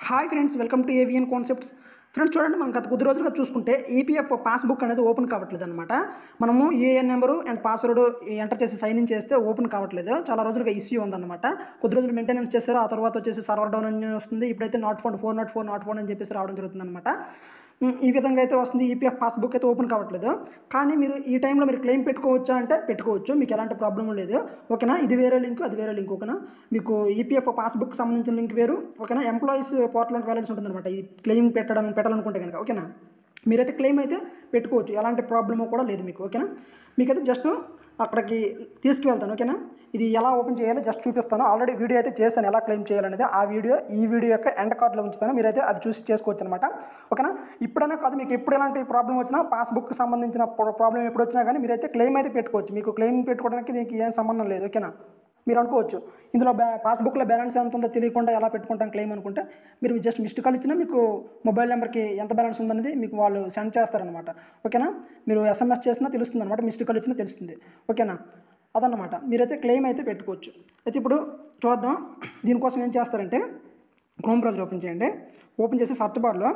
hi friends welcome to Avion Concepts friends చూడండి మనం గత కొద్ది రోజులుగా చూసుకుంటే ఈపీఎఫ్ పాస్బుక్ అనేది ఓపెన్ కావట్లేదు అనమాట మనము AN number and password enter చేసి సైన్ ఇన్ చేస్తే ఓపెన్ కావట్లేదు చాలా రోజులుగా ఇష్యూ ఉందన్నమాట కొద్ది రోజులు మెయింటెనెన్స్ చేశారు ఆ తర్వాత వచ్చేసి సర్వర్ డౌన్ అని వస్తుంది ఇప్పుడైతే not found four naught four not found అని చెప్పేసి రావడం జరుగుతుంది అనమాట ఈ విధంగా అయితే వస్తుంది ఈపీఎఫ్ పాస్బుక్ అయితే ఓపెన్ కావట్లేదు కానీ మీరు ఈ టైంలో మీరు క్లెయిమ్ పెట్టుకోవచ్చా అంటే పెట్టుకోవచ్చు మీకు ఎలాంటి ప్రాబ్లం లేదు ఓకేనా ఇది వేరే లింక్ అది వేరే లింక్ ఓకేనా మీకు ఈపీఎఫ్ పాస్బుక్ సంబంధించిన లింక్ వేరు ఓకేనా ఎంప్లాయీస్ పోర్టల్కి వెళ్ళాల్సి ఉంటుంది అనమాట ఇది క్లెయిమ్ పెట్టడం పెట్టాలనుకుంటే కనుక ఓకేనా మీరైతే క్లెయిమ్ అయితే పెట్టుకోవచ్చు ఎలాంటి ప్రాబ్లము కూడా లేదు మీకు ఓకేనా మీకైతే జస్ట్ అక్కడికి తీసుకువెళ్తాను ఓకేనా ఇది ఎలా ఓపెన్ చేయాలో జస్ట్ చూపిస్తాను ఆల్రెడీ వీడియో అయితే చేశాను ఎలా క్లెయిమ్ చేయాలనేది ఆ వీడియో ఈ వీడియో యొక్క ఎండ్ కార్డ్లో ఉంచుతాను మీరైతే అది చూసి చేసుకోవచ్చు అనమాట ఓకేనా ఇప్పుడైనా కాదు మీకు ఎప్పుడు ఎలాంటి ప్రాబ్లం వచ్చినా పాస్బుక్ సంబంధించిన ప్రాబ్లం ఎప్పుడు వచ్చినా కానీ మీరైతే క్లెయిమ్ అయితే పెట్టుకోవచ్చు మీకు క్లెయిమ్ పెట్టుకోవడానికి దీనికి ఏం సంబంధం లేదు ఓకేనా మీరు అనుకోవచ్చు ఇందులో బ్యా పాస్బుక్లో బ్యాలెన్స్ ఎంత ఉందో తెలియకుండా ఎలా పెట్టుకుంటాం క్లెయిమ్ అనుకుంటే మీరు జస్ట్ మిస్డ్ కాల్ ఇచ్చినా మీకు మొబైల్ నెంబర్కి ఎంత బ్యాలెన్స్ ఉందనేది మీకు వాళ్ళు సెండ్ చేస్తారనమాట ఓకేనా మీరు ఎస్ఎంఎస్ చేసినా తెలుస్తుంది అనమాట మిస్డ్ కాల్ ఇచ్చినా తెలుస్తుంది ఓకేనా అదన్నమాట మీరైతే క్లెయిమ్ అయితే పెట్టుకోవచ్చు అయితే ఇప్పుడు చూద్దాం దీనికోసం ఏం చేస్తారంటే క్రోమ్ బ్రౌజర్ ఓపెన్ చేయండి ఓపెన్ చేసి సర్చ్ బార్లో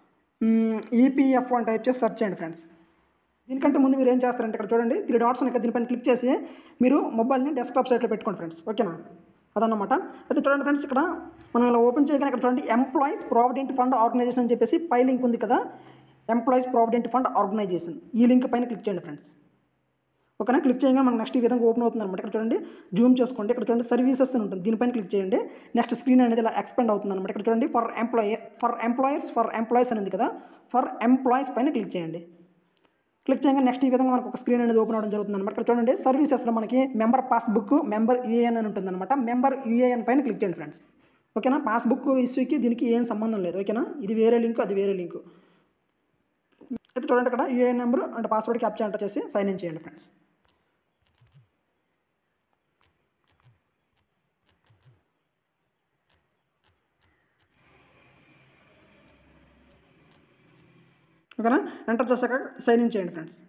ఈపీఎఫ్ అని టైప్ చేసి సెర్చ్ చేయండి ఫ్రెండ్స్ దీనికంటే ముందు మీరు ఏం చేస్తారంటే ఇక్కడ చూడండి త్రీ డాట్స్ ఉన్నాయి కదా, దీనిపైన క్లిక్ చేసి మీరు మొబైల్ని డెస్క్టాప్ సైట్లో పెట్టుకోండి ఫ్రెండ్స్ ఓకేనా అదన్నమాట అయితే చూడండి ఫ్రెండ్స్ ఇక్కడ మనం ఇలా ఓపెన్ చేయగానే ఇక్కడ చూడండి ఎంప్లాయీస్ ప్రావిడెంట్ ఫండ్ ఆర్గనైజేషన్ అని చెప్పేసి పై లింక్ ఉంది కదా ఎంప్లాయీస్ ప్రావిడెంట్ ఫండ్ ఆర్గనైజేషన్ ఈ లింక్ పైన క్లిక్ చేయండి ఫ్రెండ్స్ ఓకేనా క్లిక్ చేయగానే మనకు నెక్స్ట్ ఈ విధంగా ఓపెన్ అవుతుంది అనమాట ఇక్కడ చూడండి జూమ్ చేసుకోండి ఇక్కడ చూడండి సర్వీసెస్ అని ఉంటుంది దీనిపైన క్లిక్ చేయండి నెక్స్ట్ స్క్రీన్ అనేది ఇలా ఎక్స్పెండ్ అవుతుంది అనమాట ఇక్కడ చూడండి for employee for employers for employees అని ఉంది కదా ఫర్ ఎంప్లాయీస్ పైన క్లిక్ చేయండి క్లిక్ చేయగానే నెక్స్ట్ ఈ విధంగా మనకు ఒక స్క్రీన్ అనేది ఓపెన్ అవ్వడం జరుగుతుంది అనమాట ఇక్కడ చూడండి సర్వీసెస్లో మనకి మెంబర్ పాస్బుక్ మెంబర్ యూఏఎన్ అని ఉంటుంది అనమాట మెంబర్ యూఏఎన్ పైన క్లిక్ చేయండి ఫ్రెండ్స్ ఓకేనా పాస్బుక్ ఇష్యూకి దీనికి ఏం సంబంధం లేదు ఓకేనా ఇది వేరే లింక్ అది వేరే లింక్ అయితే చూడండి ఇక్కడ UAN number and password captcha enter చేసి సైన్ ఇన్ చేయండి ఫ్రెండ్స్ ఓకేనా ఎంటర్ చేశాక సైన్ ఇన్ చేయండి ఫ్రెండ్స్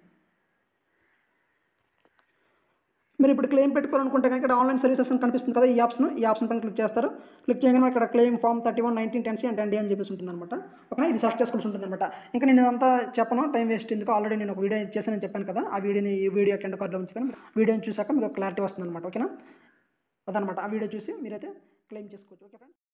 మీరు ఇప్పుడు క్లెయిమ్ పెట్టుకోవాలనుకుంటే కనుక ఇక్కడ ఆన్లైన్ సర్వీసెస్ అని కనిపిస్తుంది కదా ఈ ఆప్షన్ ఈ ఆప్షన్ పైన క్లిక్ చేస్తారు క్లిక్ చేయగానే ఇక్కడ claim form thirty one nineteen ten C and ND అని చెప్పేసి ఉంటుంది అనమాట ఓకేనా ఇది సెలెక్ట్ చేసుకోవాల్సి ఉంటుంది అనమాట ఇంకా నేను ఇదంతా చెప్పను టైం వేస్ట్ ఎందుకు ఆల్రెడీ నేను ఒక వీడియో చేశానని చెప్పాను కదా ఆ వీడియోని ఈ వీడియో కింద కార్డులో ఉంచుతాను వీడియోని చూసాక మీకు క్లారిటీ వస్తుంది అనమాట ఓకేనా అదనమాట ఆ వీడియో చూసి మీరైతే క్లెయిమ్ చేసుకోవచ్చు ఓకే ఫ్రెండ్స్